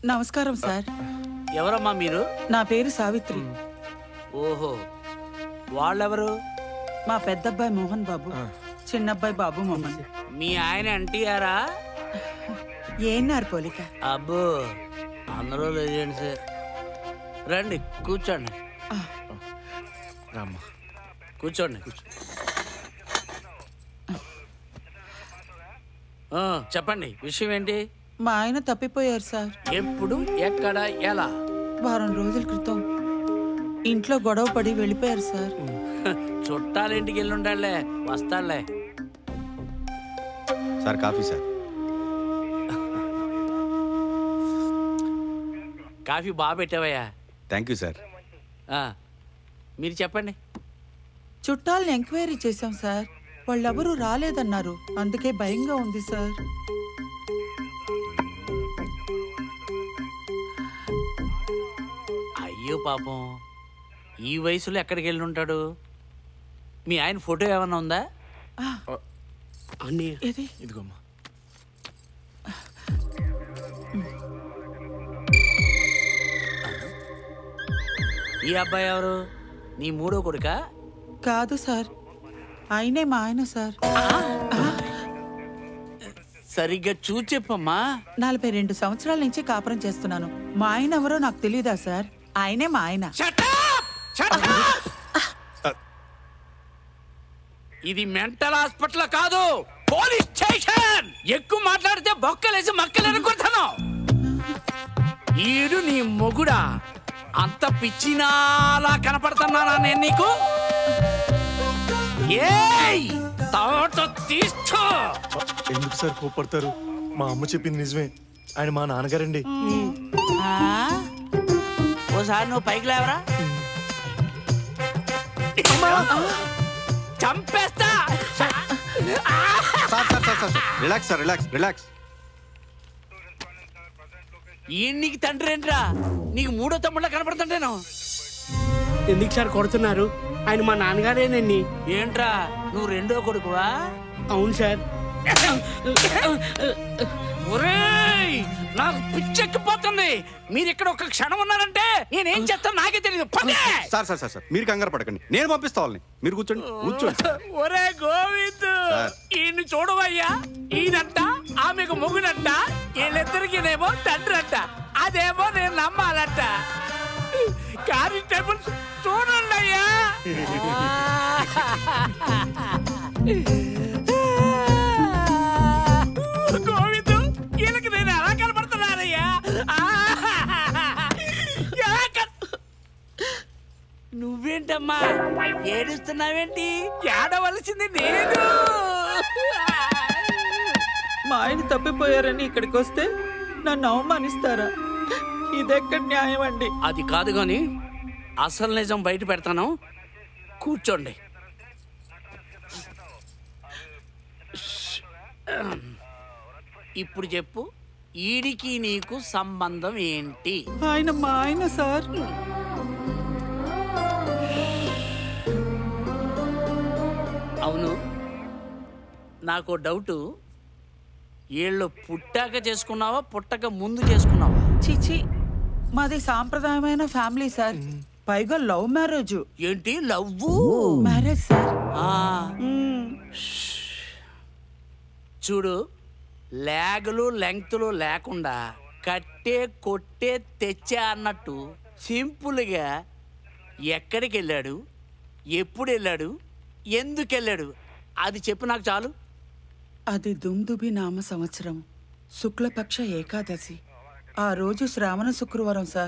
నమస్కారం సార్ ఎవరమ్మా మీరు నా పేరు సావిత్రి ఓహో వాళ్ళెవరు మా పెద్దబ్బాయి మోహన్ బాబు చిన్నబ్బాయి బాబు మోహన్ మీ ఆయన ఎన్టీఆరా ఏన్నారు పోలిక అబ్బో అందరూ లేజెండ్స్ రండి కూర్చోండి ఆ, రామ్మా కూర్చోండి ఆ, చెప్పండి విషయం ఏంటి మా ఆయన తప్పిపోయారు సార్ ఎప్పుడు ఎక్కడ ఎలా వారం రోజుల క్రితం ఇంట్లో గొడవ పడి వెళ్ళిపోయారు సార్ చుట్టాలింటికి వెళ్ళి ఉండాలే వస్తాడులే సార్ కాఫీ సార్ కాఫీ బాగా పెట్టావయ్యా థ్యాంక్ యూ సార్ ఆ, మీరు చెప్పండి చుట్టాలని ఎంక్వైరీ చేశాం సార్ వాళ్ళెవరూ రాలేదన్నారు అందుకే భయంగా ఉంది సార్ అయ్యో పాపం ఈ వయసులో ఎక్కడికి వెళ్ళి ఉంటాడు మీ ఆయన ఫోటో ఏమన్నా ఉందా ఆ, అన్నయ్య ఇది ఇదిగోమ్మా ఈ అబ్బాయి ఎవరు నీ మూడో కొడుక కాదు సార్ ఆయనే మా ఆయన సార్ సరిగ్గా చూసి చెప్పమ్మా నలభై రెండు సంవత్సరాల నుంచి కాపురం చేస్తున్నాను మా ఆయన ఎవరో నాకు తెలియదా సార్ ఆయనే మా ఆయన ఇది మెంటల్ హాస్పిటల్ కాదు పోలీస్ స్టేషన్ ఎక్కువ మాట్లాడితే బొక్కలేసి మక్కలు అనుకుంటాను ఈడు నీ మొగుడా అంత పిచ్చినాలా కనపడుతున్నానా నేను నీకు ఏయ్ తాట తీస్తూ ఎందుకు సార్ కోపడతారు మా అమ్మ చెప్పింది నిజమే ఆయన మా నాన్నగారండి ఆ? ఓసారి నువ్వు పైకి లేవరా చంపేస్తా sir sir sir sir relax sir relax relax ఈ నీకు తండ్రి ఏంట్రా నీకు మూడో తమ్ముళ్ళ కనపడుతుంటేను ఎందుకు సార్ కొడుతున్నారు ఆయన మా నాన్నగారేనండి ఏంట్రా నువ్వు రెండో కొడుకువా అవును సార్ ఒరేయ్ నాకు పిచ్చెక్కిపోతుంది మీరు ఇక్కడ ఒక క్షణం ఉన్నారంటే నేనేం చేస్తాను నాకే తెలియదు పదే సార్ సార్ సార్ సార్ మీరు కంగారు పడకండి నేను పంపిస్తా వాళ్ళని మీరు కూర్చోండి కూర్చోండి సార్ ఒరే గోవింద్ సార్. ఈయన్ని చూడవయ్యా ఈయనంట ఆమెకు మొగుడంట వీళ్ళిద్దరికినేమో తండ్రి అంట అదేమో నేను నమ్మాలంట కానిస్టేబుల్ చూడండి అయ్యా గోవిందు వీళ్ళకి నేను ఎలా కనపడుతున్నానయ్యా ఎలా కన్- నువ్వేంటమ్మా ఏడుస్తున్నావేంటి ఏడవలసింది నేను మా ఆయన తప్పిపోయారని ఇక్కడికి వస్తే నన్ను అవమానిస్తారా ఇదెక్కడ న్యాయం అండి అది కాదు గాని అసలు నిజం బయట పెడతాను కూర్చోండి ఇప్పుడు చెప్పు ఈడికి నీకు సంబంధం ఏంటి ఆయన మా ఆయన సార్ అవును నాకు డౌటు వీళ్ళు పుట్టాక చేసుకున్నావా పుట్టక ముందు చేసుకున్నావా చిచి మాది సాంప్రదాయమైన ఫ్యామిలీ సార్ పైగా లవ్ మ్యారేజ్ ఏంటి లవ్వు మ్యారేజ్ సార్ ఆ, మ్మ్. చూడు లేగలు లెంగ్తులు లేకుండా కట్టే కొట్టే తెచ్చే అన్నట్టు సింపుల్గా ఎక్కడికి వెళ్ళాడు ఎప్పుడు వెళ్ళాడు ఎందుకు వెళ్ళాడు అది చెప్పు నాకు చాలు అది దుమ్దుబి నామ సంవత్సరం శుక్లపక్ష ఏకాదశి ఆ రోజు శ్రావణ శుక్రవారం సార్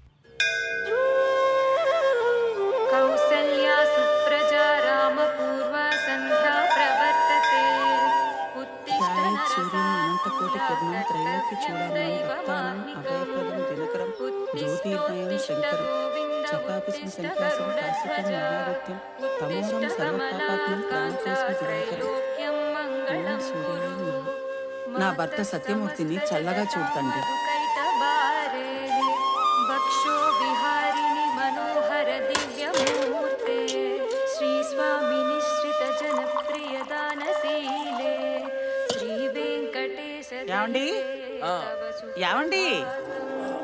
कौसल्या सुप्रजा रामपूर्वा सन्ध्या प्रवर्तते उत्तिष्ठ ధ్యాయేత్ సూర్యం नरसा అనంతకోటి కిరణం త్రైలోక్య చూడామణి భక్తానం అభయప్రదం దినకరం జ్యోతిర్మయం శంకరం చపాపిసం శంకాసం కాశికం మహావిత్యం తమోరం సర్వపాపాత్మం ప్రాణకోస్మి దివాకరం ఓం సూర్యాయ నమః. నా భర్త సత్యమూర్తిని చల్లగా చూడండి भक्षो विहारिणि मनोहर दिव्यमूर्ते श्रीस्वामिनिश्रित जनप्रियदानशीले श्रीवेङ्कटेश ఏమండి? ఏమండి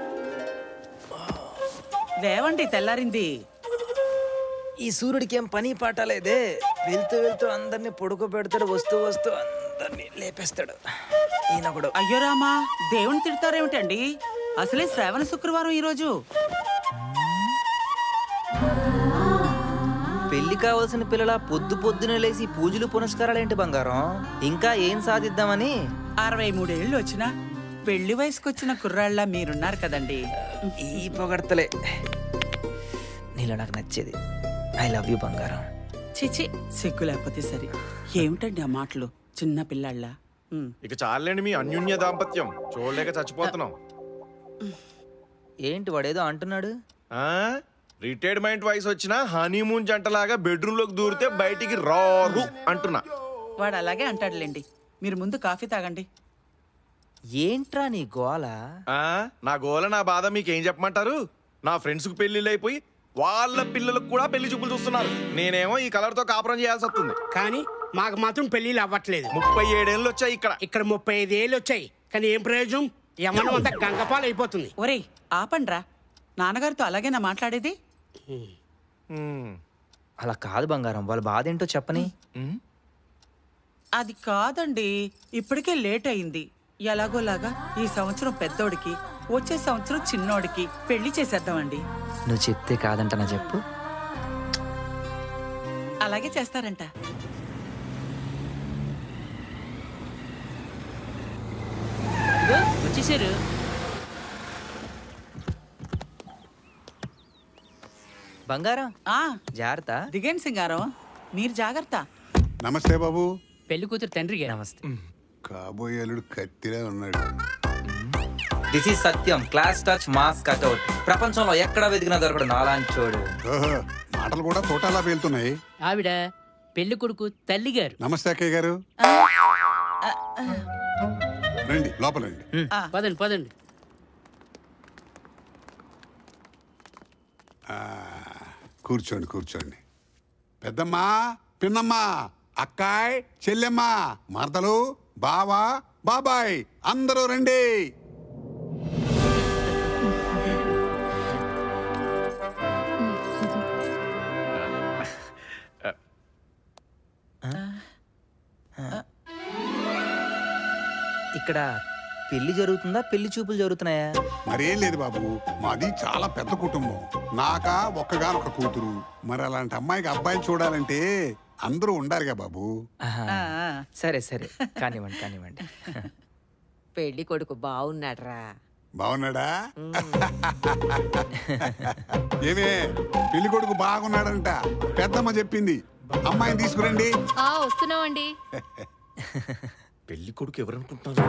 లేవండి తెల్లారింది ఈ సూర్యుడికి ఏం పని పాట లేదే వెళ్తూ వెళ్తూ అందరినీ పొడుకో పెడతాడు వస్తూ వస్తూ అందరినీ లేపేస్తాడు ఈయన కూడా అయ్యో రామా దేవుని తిడతారేమిటండి అసలే శ్రావణ శుక్రవారం ఈరోజు పెళ్లి కావాల్సిన పిల్లల పొద్దు పొద్దున లేచి పూజలు పునస్కారాలేంటి బంగారం ఇంకా ఏం సాధిద్దామని అరవై మూడేళ్లు వచ్చినా పెళ్లి వయసుకొచ్చిన కుర్రాళ్ళ మీరున్నారు కదండి ఈ పొగడతలే నీలో నాకు నచ్చేది ఐ లవ్ యూ బంగారం చిచి సిగ్గు లేకపోతే సరే ఏమిటండి ఆ మాటలు చిన్న పిల్లాళ్ళ ఉమ్. ఇక చాలండి మీ అన్యోన్య దాంపత్యం చూడలేక చచ్చిపోతున్నాం ఏంటి వాడేదో అంటున్నాడు ఆ రిటైర్మెంట్ వయసు వచ్చిన హనీమూన్ జంటలాగా బెడ్రూమ్ లోకి దూరితే బయటికి రారు అంటున్నా వాడు అలాగే అంటాడులేండి మీరు ముందు కాఫీ తాగండి ఏంట్రా నీ గోల ఆ నా గోల నా బాధ మీకేం చెప్పమంటారు నా ఫ్రెండ్స్ కు పెళ్లిళ్ళు అయిపోయి వాళ్ళ పిల్లలకు కూడా పెళ్లి చూపులు చూస్తున్నారు నేనేమో ఈ కలర్ తో కాపురం చేయాల్సి వస్తుంది కానీ మాకు మాత్రం పెళ్లిళ్ళు అవ్వట్లేదు ముప్పై ఏడేళ్ళు వచ్చాయి ఇక్కడ ఇక్కడ ముప్పై ఐదు ఏళ్ళు వచ్చాయి కానీ ఏం ప్రయోజనం యమనం అంతా గంగపాలు అయిపోతుంది ఒరేయ్ ఆపండ్రా నాన్నగారితో అలాగేనా మాట్లాడేది హ్మ్. అలా కాదు బంగారం వాళ్ళ బాధ ఏంటో చెప్పని అది కాదండి ఇప్పటికే లేట్ అయింది ఎలాగోలాగా ఈ సంవత్సరం పెద్దోడికి వచ్చే సంవత్సరం చిన్నోడికి పెళ్లి చేసేద్దామండి నువ్వు చెప్తే కాదంటనా చెప్పు అలాగే చేస్తారంట వచ్చేసారు బంగారం ఆ జాగ్రత్త దిగండి సింగారం మీరు జాగ్రత్త నమస్తే బాబు పెళ్లి కూతురు తండ్రి గారు నమస్తే కాబోయే అల్లుడు కత్తిరే ఉన్నాడు this is Satyam class touch mass cutout ప్రపంచంలో ఎక్కడ వెతికినా దొరకడు నాలాంచోడు ఓహో మాటలు కూడా తోటలా పేలుతున్నాయి ఆవిడ పెళ్లి కొడుకు తల్లి గారు నమస్తే అక్కయ్య గారు రండి లోపల రండి పదండి పదండి ఆ, కూర్చోండి కూర్చోండి పెద్దమ్మా పిన్నమ్మా అక్కాయ్ చెల్లెమ్మా మరదలు బావా బాబాయ్ అందరూ రండి ఇక్కడ పెళ్లి జరుగుతుందా పెళ్లి చూపులు జరుగుతున్నాయా మరేం లేదు బాబు మాది చాలా పెద్ద కుటుంబం నాక ఒక్కగానొక్క కూతురు మరి అలాంటి అమ్మాయికి అబ్బాయిని చూడాలంటే అందరూ ఉండాలిగా బాబు ఆహా. ఆ, ఆ. సరే సరే కానివ్వండి కానివ్వండి పెళ్లి కొడుకు బాగున్నాడ్రా బాగున్నాడా ఏమే పెళ్లి కొడుకు బాగున్నాడంట పెద్దమ్మ చెప్పింది అమ్మాయిని తీసుకురండి ఆ వస్తున్నామండి పెళ్లి కొడుకు ఎవరనుకుంటున్నారు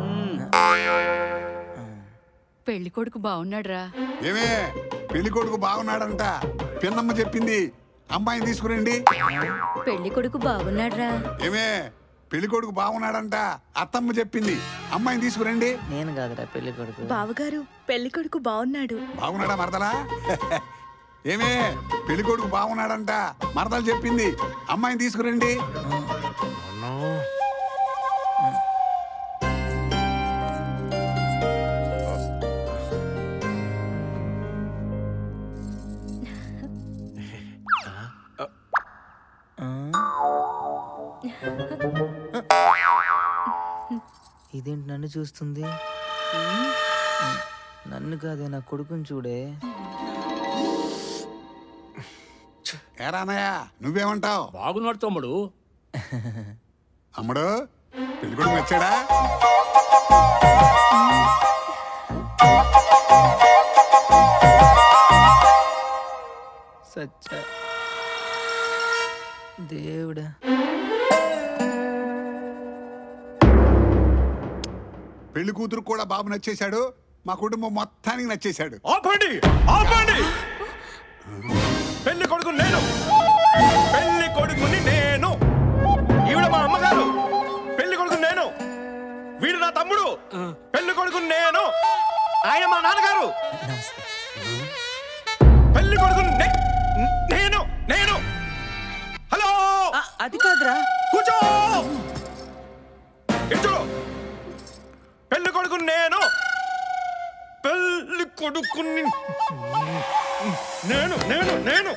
పెళ్లి కొడుకు బాగున్నాడురా ఏమే పెళ్లి కొడుకు బాగున్నాడంట పిన్నమ్మ చెప్పింది అమ్మాయిని తీసుకురండి పెళ్లి కొడుకు బాగున్నాడురా ఏమే పెళ్లి కొడుకు బాగున్నాడంట అత్తమ్మ చెప్పింది అమ్మాయిని తీసుకురండి నేను కాదురా పెళ్లి కొడుకు బావగారు పెళ్లి కొడుకు బాగున్నాడు బాగున్నాడా మరదలా ఏమే పెళ్లి కొడుకు బాగున్నాడంట మరదలు చెప్పింది అమ్మాయిని తీసుకురండి ఇదేంటి నన్ను చూస్తుంది నన్ను కాదే నా కొడుకుని చూడే ఏరానయ్య నువ్వేమంటావు బాగున్నాడు తమ్ముడు అమ్మడు పెళ్లి కొడుకు వచ్చాడా సచ్చ దేవుడా పెళ్లి కూతురు కూడా బాబు నచ్చేశాడు మా కుటుంబం మొత్తానికి నచ్చేశాడు ఆపండి ఆపండి పెళ్లి కొడుకు నేను పెళ్లి కొడుకుని నేను ఈవిడ మా అమ్మగారు పెళ్లి కొడుకు నేను వీడు నా తమ్ముడు పెళ్లి కొడుకు నేను ఆయన మా నాన్నగారు నమస్తే పెళ్లి కొడుకు నే- నేను నేను హలో ఆ, అది కాదురా కూర్చో ఇటు చూడు. పెళ్లి కొడుకు నేను పెళ్లి కొడుకుని నేను నేను నేను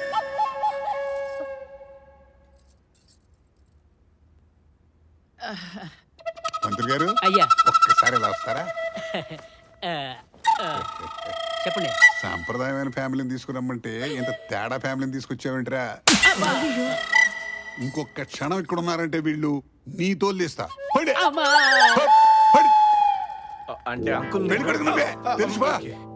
మంత్రి గారు అయ్యా ఒక్కసారి ఇలా వస్తారా ఆ, ఆ, చెప్పండి సాంప్రదాయమైన ఫ్యామిలీని తీసుకురమ్మంటే ఇంత తేడా ఫ్యామిలీని తీసుకొచ్చావేంట్రా ఇంకొక క్షణం ఇక్కడ ఉన్నారంటే వీళ్ళు నీ తోలిస్తా అమ్మా పడి అంటే అంకుల్ పెళ్లి కొడుకు నువ్వే తెలుసుపా